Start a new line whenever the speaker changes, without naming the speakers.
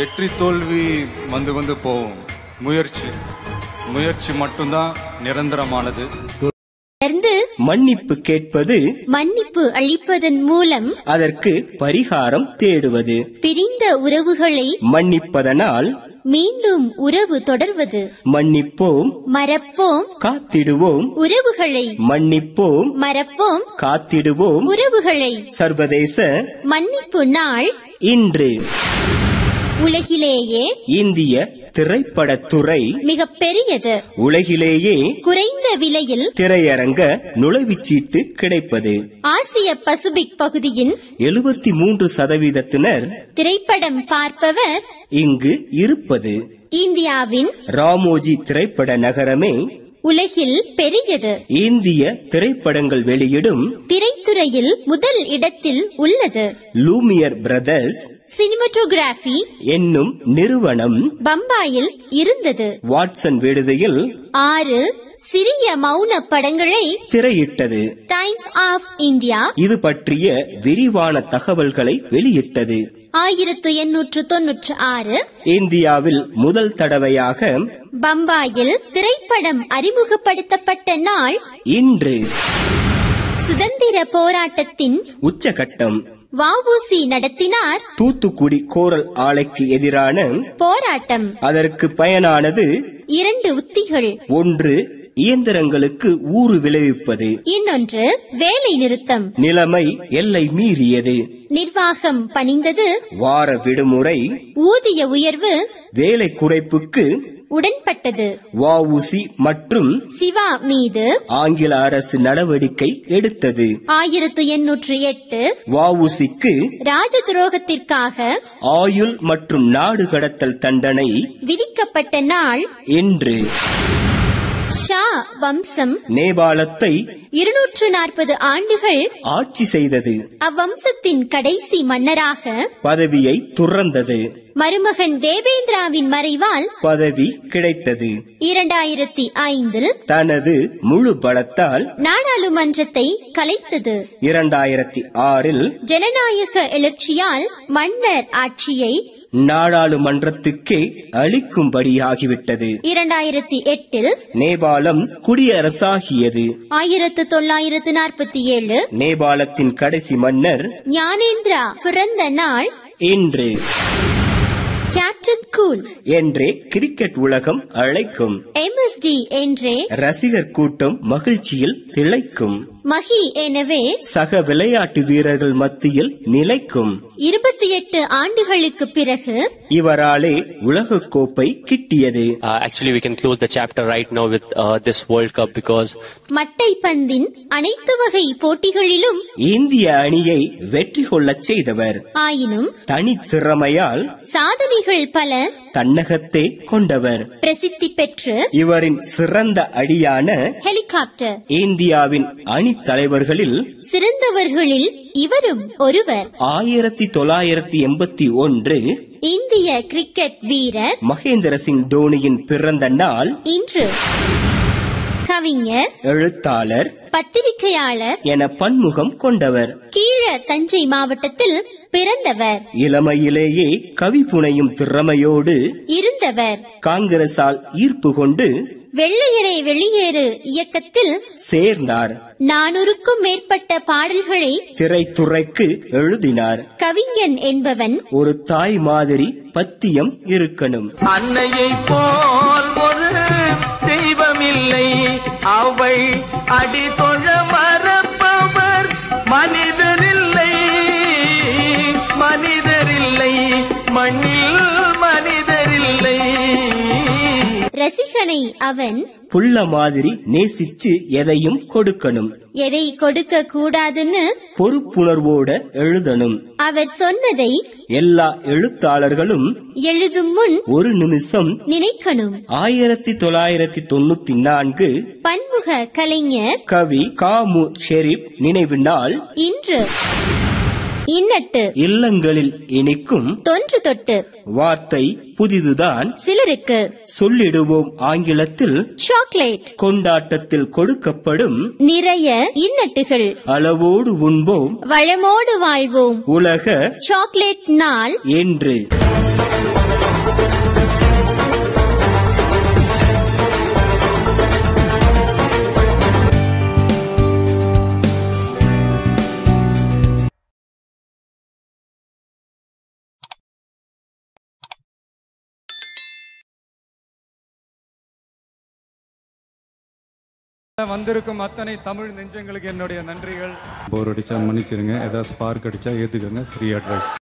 வெற்றி தோல்வி வந்து வந்து போகும் முயற்சி முயற்சி மட்டும்தான் நிரந்தரமானது
தொடர்ந்து
மன்னிப்பு கேட்பது
மன்னிப்பு அளிப்பதன் மூலம்
அதற்கு பரிகாரம் தேடுவது
பிரிந்த உறவுகளை
மன்னிப்பதனால்
மீண்டும் உறவு தொடர்வது
மன்னிப்போம்
மறப்போம்
காத்திடுவோம்
உறவுகளை
மன்னிப்போம்
மறப்போம்
காத்திடுவோம்
உறவுகளை
சர்வதேச
மன்னிப்பு நாள்
இன்று
உலகிலேயே
இந்திய திரைப்படத்துறை
மிக பெரியது
உலகிலேயே
குறைந்த விலையில்
திரையரங்க நுழைவுச்சீட்டு கிடைப்பது
ஆசிய பசிபிக் பகுதியின்
எழுபத்தி மூன்று சதவீதத்தினர்
திரைப்படம் பார்ப்பவர்
இங்கு இருப்பது
இந்தியாவின்
ராமோஜி திரைப்பட நகரமே
உலகில் பெரியது
இந்திய திரைப்படங்கள் வெளியிடும்
திரைத்துறையில் முதல் இடத்தில் உள்ளது
லூமியர் பிரதர்ஸ்
சினிமட்டோகிராஃபி
என்னும் நிறுவனம்
பம்பாயில் இருந்தது
வாட்சன் விடுதியில்
ஆறு சிறிய மௌன படங்களை
திரையிட்டது
டைம்ஸ் ஆஃப் இந்தியா
இது பற்றிய விரிவான தகவல்களை வெளியிட்டது
ஆயிரத்து எண்ணூற்று தொன்னூற்று ஆறு
இந்தியாவில் முதல் தடவையாக
பம்பாயில் திரைப்படம் அறிமுகப்படுத்தப்பட்ட நாள்
இன்று
சுதந்திர போராட்டத்தின்
உச்சகட்டம்
வஉசி நடத்தினார்
தூத்துக்குடி கோரல் ஆலைக்கு எதிரான
போராட்டம்
அதற்கு பயனானது
இரண்டு உத்திகள்
ஒன்று இயந்திரங்களுக்கு ஊறு விளைவிப்பது
இன்னொன்று வேலை நிறுத்தம்
நிலைமை எல்லை மீறியது
நிர்வாகம் பணிந்தது
வார விடுமுறை
ஊதிய உயர்வு
வேலை குறைப்புக்கு
உடன்பட்டது
வஉசி மற்றும்
சிவா மீது
ஆங்கில அரசு நடவடிக்கை எடுத்தது
ஆயிரத்து எண்ணூற்று எட்டு
வஉசிக்கு
ராஜ துரோகத்திற்காக
ஆயுள் மற்றும் நாடு கடத்தல் தண்டனை
விதிக்கப்பட்ட நாள்
என்று
ஷா வம்சம்
நேபாளத்தை
இருநூற்று நாற்பது ஆண்டுகள்
ஆட்சி செய்தது
அவ்வம்சத்தின் கடைசி மன்னராக
பதவியை துறந்தது
மருமகன் தேவேந்திராவின் மறைவால்
பதவி கிடைத்தது
இரண்டாயிரத்தி ஐந்தில்
தனது முழு பலத்தால்
நாடாளுமன்றத்தை கலைத்தது
இரண்டாயிரத்தி ஆறில்
ஜனநாயக எழுச்சியால் மன்னர் ஆட்சியை
நாடாளுமன்றத்துக்கே அளிக்கும்படியாகிவிட்டது
இரண்டாயிரத்தி எட்டில்
நேபாளம் குடியரசாகியது
ஆயிரத்து தொள்ளாயிரத்து நாற்பத்தி ஏழு
நேபாளத்தின் கடைசி மன்னர்
ஞானேந்திரா பிறந்த நாள்
இன்று
கேப்டன் கூல்
என்றே கிரிக்கெட் உலகம் அழைக்கும்
எம்எஸ்டி என்றே
ரசிகர் கூட்டம் மகிழ்ச்சியில் திளைக்கும்
மஹி எனவே
சக விளையாட்டு வீரர்கள் மத்தியில் நிலைக்கும்
இருபத்தி எட்டு ஆண்டுகளுக்கு பிறகு
இவராலே உலகக் கோப்பை கிட்டியது
Uh, actually, we can close the chapter right now with uh, this World Cup because
மட்டைப்பந்தின் அனைத்து வகை போட்டிகளிலும்
இந்திய அணியை வெற்றி கொள்ளச் செய்தவர்
ஆயினும்
தனித்திறமையால்
சாதனைகள் பல
தன்னகத்தே கொண்டவர்
பிரசித்தி பெற்று
இவரின் சிறந்த அடியான
ஹெலிகாப்டர்
இந்தியாவின் அணி தலைவர்களில்
சிறந்தவர்களில் இவரும் ஒருவர்
ஆயிரத்தி தொள்ளாயிரத்தி எண்பத்தி ஒன்று
இந்திய கிரிக்கெட் வீரர்
மகேந்திர சிங் தோனியின் பிறந்த நாள்
இன்று கவிஞர்
எழுத்தாளர்
பத்திரிகையாளர்
என பன்முகம் கொண்டவர்
கீழ தஞ்சை மாவட்டத்தில் பிறந்தவர்
இளமையிலேயே கவி புனையும் திறமையோடு
இருந்தவர்
காங்கிரசால் ஈர்ப்பு கொண்டு
வெள்ளையரே வெளியேறு இயக்கத்தில்
சேர்ந்தார்
நானூறுக்கும் மேற்பட்ட பாடல்களை
திரைத்துறைக்கு எழுதினார்
கவிஞன் என்பவன்
ஒரு தாய் மாதிரி பத்தியம் இருக்கணும்
அன்னையை போல் ஒரு தெய்வமில்லை அவள் அடி தொழ மறப்பவர் மனிதரில்லை மனிதரில்லை மண்ணில் மனிதரில்லை
ரசிகனை அவன்
புள்ள மாதிரி நேசிச்சு எதையும் கொடுக்கணும்
எதை கொடுக்க கூடாதுன்னு
பொறுப்புணர்வோட எழுதணும்
அவர் சொன்னதை
எல்லா எழுத்தாளர்களும்
எழுதும் முன்
ஒரு நிமிஷம்
நினைக்கணும்
ஆயிரத்தி தொள்ளாயிரத்தி தொண்ணூத்தி நான்கு
பன்முக கலைஞர்
கவி காமு ஷெரீப் நினைவு நாள்
இன்று இன்னட்டு
இல்லங்களில் இனிக்கும்
தொன்று தொட்டு
வார்த்தை புதிதுதான்
சிலருக்கு
சொல்லிடுவோம் ஆங்கிலத்தில்
சாக்லேட்
கொண்டாட்டத்தில் கொடுக்கப்படும்
நிறைய இன்னட்டுகள்
அளவோடு உண்போம்
வளமோடு வாழ்வோம்
உலக
சாக்லேட் நாள்
என்று
வந்திருக்கும் அத்தனை தமிழ் நெஞ்சங்களுக்கு என்னுடைய நன்றிகள் போர் அடிச்சா மன்னிச்சிருங்க ஏதாவது ஸ்பார்க் அடிச்சா ஏத்துக்கோங்க ஃப்ரீ அட்வைஸ்